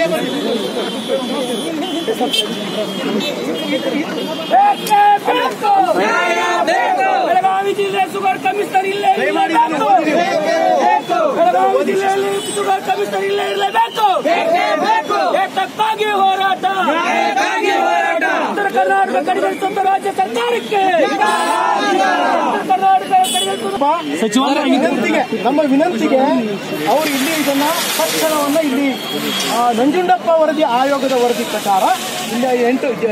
ಬೆಳಗಾವಿ ಜಿಲ್ಲೆ sugar commissioner ಇಲ್ಲೇ ಇರಲೇಬೇಕು ಬೆಳಗಾವಿ ಜಿಲ್ಲೆಯಲ್ಲಿ ಶುಗರ್ ಕಮಿಷನರ್ ಇಲ್ಲೇ ಇರಲೇಬೇಕು ಏತಕ್ಕಾಗಿ ಹೋರಾಟ ಉತ್ತರ ಕರ್ನಾಟಕ ಕಡೆಗಣಿಸುತ್ತ ರಾಜ್ಯ ಸರ್ಕಾರಕ್ಕೆ ಉತ್ತರ ಕರ್ನಾಟಕ ಕಡೆಗಣಿಸುತ್ತ ವಿನಂತಿಗೆ ನಮ್ಮ ವಿನಂತಿಗೆ ಅವರು ಇಲ್ಲಿ ಇದನ್ನ ತಕ್ಷಣವನ್ನ ಇಲ್ಲಿ ಆ, ನಂಜುಂಡಪ್ಪ ವರದಿ ಆಯೋಗದ ವರದಿ ಪ್ರಕಾರ ಇಲ್ಲಿ ಎಂಟು